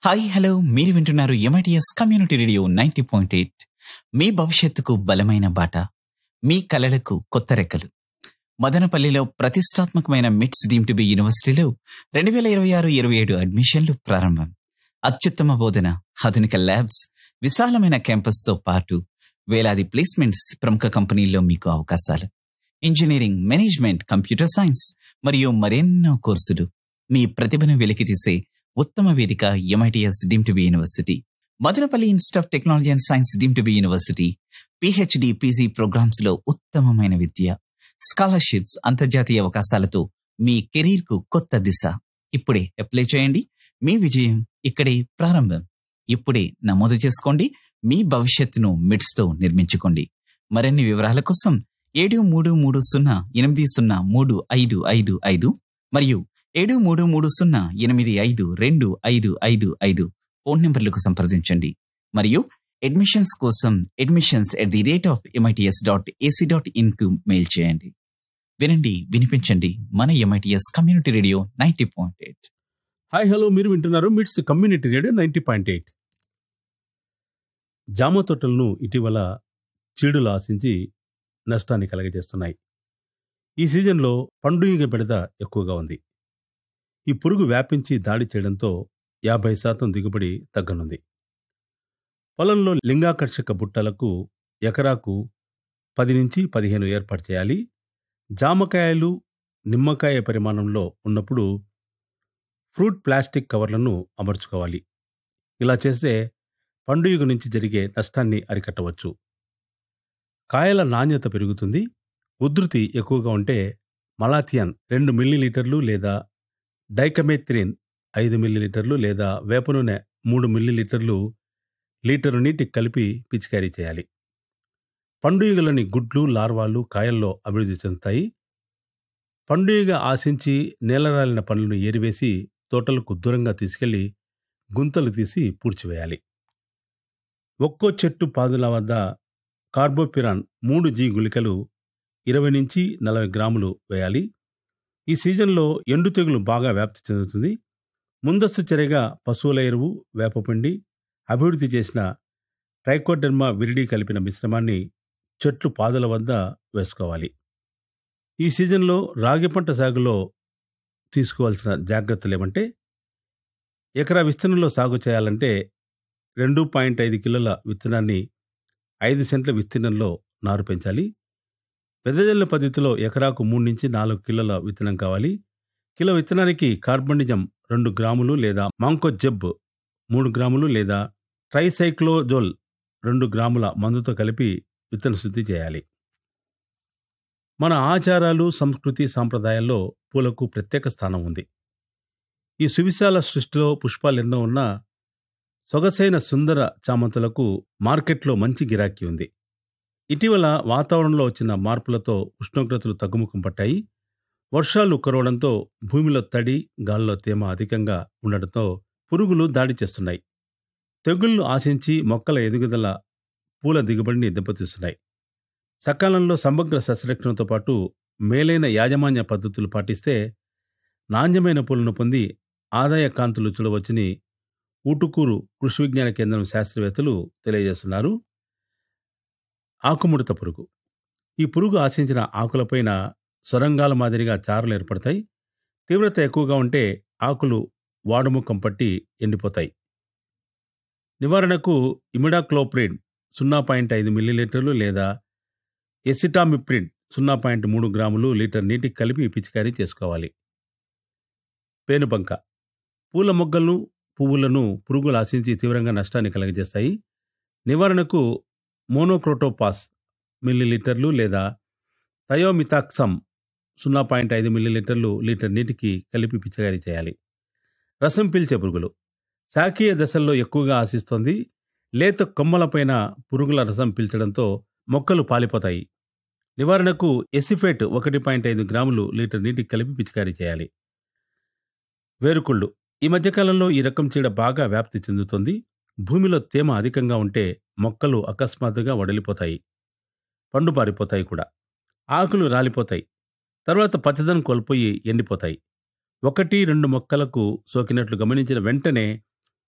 hi hello మీరు వింటున్నారు MITS community radio ninety point eight మీ భవిష్యత్తుకు బలమైన బాట మీ కలలకు కొత్త రెక్కలు మదనపల్లిలో ప్రతిష్టాత్మకమైన మిట్స్ డీమ్ టు బి యూనివర్సిటీలో రెండు వేల ఇరవై ఆరు ఇరవై ఏడు అడ్మిషన్లు ప్రారంభం అత్యుత్తమ బోధన ఆధునిక ల్యాబ్స్ విశాలమైన క్యాంపస్తో పాటు వేలాది ప్లేస్మెంట్స్ ప్రముఖ కంపెనీల్లో మీకు అవకాశాలు ఇంజనీరింగ్ మేనేజ్మెంట్ కంప్యూటర్ సైన్స్ మరియు మరెన్నో కోర్సులు మీ ప్రతిభను వెలికితీసే ఉత్తమ వేదిక MITS deemed to be university Madanapalle institute of technology and science deemed to be university PhD PG programmes లో ఉత్తమమైన విద్య స్కాలర్షిప్స్ అంతర్జాతీయ అవకాశాలతో మీ కెరీర్ కు కొత్త దిశ ఇప్పుడే అప్లై చేయండి మీ విజయం ఇక్కడే ప్రారంభం ఇప్పుడే నమోదు చేసుకోండి మీ భవిష్యత్తును మిడ్స్ తో నిర్మించుకోండి మరిన్ని వివరాల కోసం ఏడు మూడు మూడు సున్నా ఎనిమిది సున్నా మూడు ఐదు ఐదు ఐదు మరియు ఏడు మూడు మూడు సున్నా ఎనిమిది ఐదు రెండు ఐదు ఐదు ఐదు ఫోన్ నంబర్లకు సంప్రదించండి మరియు అడ్మిషన్స్ కోసం admissions at the rate of MITS dot AC dot IN కు మెయిల్ చేయండి వినండి వినిపించండి మన MITS community radio ninety point eight hi hello మీరు వింటున్నారు MITS community radio ninety point eight జామ తోటలను ఇటీవల చీడులు ఆశించి నష్టాన్ని కలగజేస్తున్నాయి ఈ సీజన్లో పండుగ బెడద ఎక్కువగా ఉంది ఈ పురుగు వ్యాపించి దాడి చేయడంతో యాభై శాతం దిగుబడి తగ్గనుంది పొలంలో లింగాకర్షక బుట్టలకు ఎకరాకు పది నుంచి పదిహేను ఏర్పాటు చేయాలి జామకాయలు నిమ్మకాయ పరిమాణంలో ఉన్నప్పుడు ఫ్రూట్ ప్లాస్టిక్ కవర్లను అమర్చుకోవాలి ఇలా చేస్తే పండుగ నుంచి జరిగే నష్టాన్ని అరికట్టవచ్చు కాయల నాణ్యత పెరుగుతుంది ఉధృతి ఎక్కువగా ఉంటే మలాథియాన్ రెండు మిల్లీలీటర్లు లేదా డైకమెత్రిన్ ఐదు మిల్లీలీటర్లు లేదా వేప నూనె మూడు మిల్లీలీటర్లు లీటరు నీటికి కలిపి పిచికారీ చేయాలి పండుగలని గుడ్లు లార్వాలు కాయల్లో అభివృద్ధి చెందుతాయి పండుగ ఆశించి నేలరాలిన పండ్లను ఏరివేసి తోటలకు దూరంగా తీసుకెళ్లి గుంతలు తీసి పూడ్చివేయాలి ఒక్కో చెట్టు పాదుల వద్ద కార్బోపిరాన్ మూడు జీ గుళికలు ఇరవై నుంచి నలభై గ్రాములు వేయాలి ఈ సీజన్లో ఎండు తెగులు బాగా వ్యాప్తి చెందుతుంది ముందస్తు చర్యగా పశువుల ఎరువు వేపపిండి అభివృద్ధి చేసిన ట్రైకోడెర్మా విరిడి కలిపిన మిశ్రమాన్ని చెట్లు పాదుల వద్ద వేసుకోవాలి ఈ సీజన్లో రాగి పంట సాగులో తీసుకోవాల్సిన జాగ్రత్తలు ఏమంటే ఎకరా విస్తీర్ణంలో సాగు చేయాలంటే రెండు పాయింట్ ఐదు కిలోల విత్తనాన్ని ఐదు సెంట్ల విస్తీర్ణంలో నారు పెంచాలి వెదజల్ల పద్ధతిలో ఎకరాకు మూడు నుంచి నాలుగు కిలోల విత్తనం కావాలి కిలో విత్తనానికి కార్బనిజం రెండు గ్రాములు లేదా మాంకో జబ్ మూడు గ్రాములు లేదా ట్రైసైక్లోజోల్ రెండు గ్రాముల మందుతో కలిపి విత్తన శుద్ధి చేయాలి మన ఆచారాలు సంస్కృతి సాంప్రదాయాల్లో పూలకు ప్రత్యేక స్థానం ఉంది ఈ సువిశాల సృష్టిలో పుష్పాలు ఎన్నో ఉన్నా సొగసైన సుందర చామంతులకు మార్కెట్లో మంచి గిరాకీ ఉంది ఇటీవల వాతావరణంలో వచ్చిన మార్పులతో ఉష్ణోగ్రతలు తగ్గుముఖం పట్టాయి వర్షాలు కురవడంతో భూమిలో తడి గాల్లో తేమ అధికంగా ఉండడంతో పురుగులు దాడి చేస్తున్నాయి తెగుళ్లు ఆశించి మొక్కల ఎదుగుదల పూల దిగుబడిని దెబ్బతీస్తున్నాయి సకాలంలో సమగ్ర సస్యరక్షణతో పాటు మేలైన యాజమాన్య పద్ధతులు పాటిస్తే నాణ్యమైన పూలను పొంది ఆదాయ కాంతులు చూడవచ్చని ఊటుకూరు కృషి విజ్ఞాన కేంద్రం శాస్త్రవేత్తలు తెలియజేస్తున్నారు ఆకుముడత పురుగు ఈ పురుగు ఆశించిన ఆకులపైన సొరంగాల మాదిరిగా చారలు ఏర్పడతాయి తీవ్రత ఎక్కువగా ఉంటే ఆకులు వాడుముఖం పట్టి ఎండిపోతాయి నివారణకు ఇమిడాక్లోప్రిడ్ సున్నా పాయింట్ ఐదు మిల్లీలీటర్లు లేదా ఎసిటామిప్రిడ్ సున్నా పాయింట్ మూడు గ్రాములు లీటర్ నీటికి కలిపి పిచికారీ చేసుకోవాలి పేనుబంక పూల మొగ్గలను పువ్వులను పురుగులు ఆశించి తీవ్రంగా నష్టాన్ని కలగజేస్తాయి నివారణకు మోనోక్రోటోపాస్ మిల్లీలీటర్లు లేదా థయోమితాక్సమ్ సున్నా పాయింట్ ఐదు మిల్లీలీటర్లు లీటర్ నీటికి కలిపి పిచికారీ చేయాలి రసం పీల్చే పురుగులు శాఖీయ దశల్లో ఎక్కువగా ఆశిస్తోంది లేత కొమ్మలపైన పురుగుల రసం పీల్చడంతో మొక్కలు పాలిపోతాయి నివారణకు ఎసిఫేట్ ఒకటి పాయింట్ ఐదు గ్రాములు లీటర్ నీటికి కలిపి పిచికారీ చేయాలి వేరుకుళ్ళు ఈ మధ్యకాలంలో ఈ రకం చీడ బాగా వ్యాప్తి చెందుతోంది భూమిలో తేమ అధికంగా ఉంటే మొక్కలు అకస్మాత్తుగా వడలిపోతాయి పండు పారిపోతాయి కూడా ఆకులు రాలిపోతాయి తర్వాత పచ్చదనం కోల్పోయి ఎండిపోతాయి ఒకటి రెండు మొక్కలకు సోకినట్లు గమనించిన వెంటనే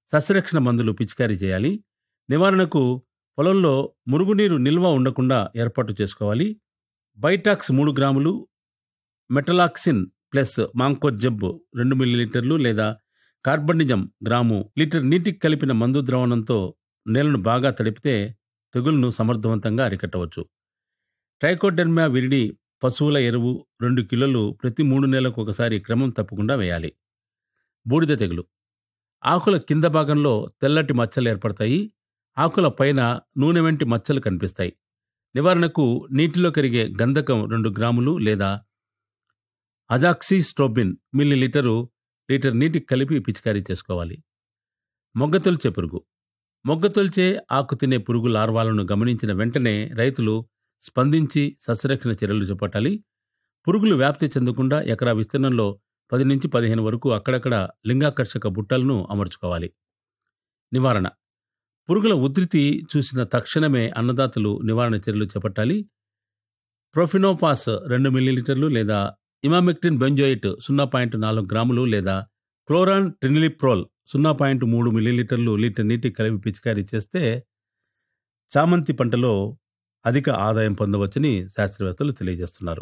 సస్యరక్షణ మందులు పిచికారీ చేయాలి నివారణకు పొలంలో మురుగునీరు నిల్వ ఉండకుండా ఏర్పాటు చేసుకోవాలి బైటాక్స్ మూడు గ్రాములు మెటలాక్సిన్ ప్లస్ మాంకోజెబ్ రెండు మిల్లీలీటర్లు లేదా కార్బనిజం గ్రాము లీటర్ నీటికి కలిపిన మందు ద్రావణంతో నేలను బాగా తడిపితే తెగుళ్లను సమర్థవంతంగా అరికట్టవచ్చు ట్రైకోడెర్మా విరిడి పశువుల ఎరువు రెండు కిలోలు ప్రతి మూడు నెలలకు ఒకసారి క్రమం తప్పకుండా వేయాలి బూడిద తెగులు ఆకుల కింద భాగంలో తెల్లటి మచ్చలు ఏర్పడతాయి ఆకుల పైన నూనె వంటి మచ్చలు కనిపిస్తాయి నివారణకు నీటిలో కరిగే గంధకం రెండు గ్రాములు లేదా azoxystrobin millilitre litre నీటికి కలిపి పిచికారీ చేసుకోవాలి మొగ్గతొలిచే పురుగు మొగ్గతొలిచే ఆకు తినే పురుగు లార్వాలను గమనించిన వెంటనే రైతులు స్పందించి సస్యరక్షణ చర్యలు చేపట్టాలి పురుగులు వ్యాప్తి చెందకుండా ఎకరా విస్తీర్ణంలో పది నుంచి పదిహేను వరకు అక్కడక్కడ లింగాకర్షక బుట్టలను అమర్చుకోవాలి నివారణ పురుగుల ఉధృతి చూసిన తక్షణమే అన్నదాతలు నివారణ చర్యలు చేపట్టాలి ప్రొఫినోపాస్ రెండు మిల్లీలీటర్లు లేదా ఇమామెక్టిన్ బెంజోయిట్ సున్నా పాయింట్ నాలుగు గ్రాములు లేదా క్లోరాన్ ట్రినిలిప్రోల్ సున్నా పాయింట్ మూడు మిల్లీలీటర్లు లీటర్ నీటికి కలిపి పిచికారీ చేస్తే చామంతి పంటలో అధిక ఆదాయం పొందవచ్చని శాస్త్రవేత్తలు తెలియజేస్తున్నారు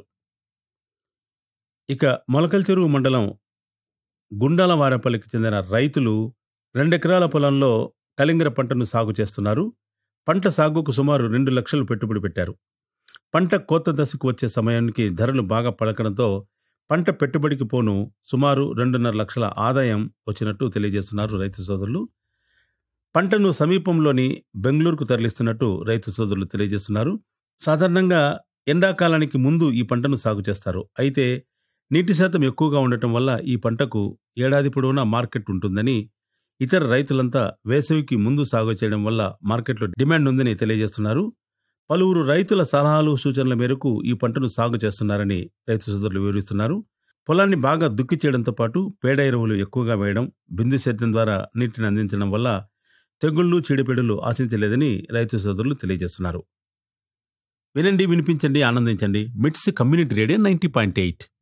ఇక మొలకల చెరువు మండలం గుండాల వారపల్లికి చెందిన రైతులు రెండెకరాల పొలంలో కలింగర పంటను సాగు చేస్తున్నారు పంట సాగుకు సుమారు రెండు లక్షలు పెట్టుబడి పెట్టారు పంట కోత దశకు వచ్చే సమయానికి ధరలు బాగా పలకడంతో పంట పెట్టుబడికి పోను సుమారు రెండున్నర లక్షల ఆదాయం వచ్చినట్టు తెలియజేస్తున్నారు రైతు సోదరులు పంటను సమీపంలోని బెంగళూరుకు తరలిస్తున్నట్టు రైతు సోదరులు తెలియజేస్తున్నారు సాధారణంగా ఎండాకాలానికి ముందు ఈ పంటను సాగు చేస్తారు అయితే నీటి శాతం ఎక్కువగా ఉండటం వల్ల ఈ పంటకు ఏడాది పొడవునా మార్కెట్ ఉంటుందని ఇతర రైతులంతా వేసవికి ముందు సాగు చేయడం వల్ల మార్కెట్లో డిమాండ్ ఉందని తెలియజేస్తున్నారు పలువురు రైతుల సలహాలు సూచనల మేరకు ఈ పంటను సాగు చేస్తున్నారని రైతు సోదరులు వివరిస్తున్నారు పొలాన్ని బాగా దుక్కి చేయడంతో పాటు పేడ ఎరువులు ఎక్కువగా వేయడం బిందు సేద్యం ద్వారా నీటిని అందించడం వల్ల తెగుళ్లు చీడపీడలు ఆశించలేదని రైతు సోదరులు తెలియజేస్తున్నారు వినండి వినిపించండి ఆనందించండి MITS community radio ninety point eight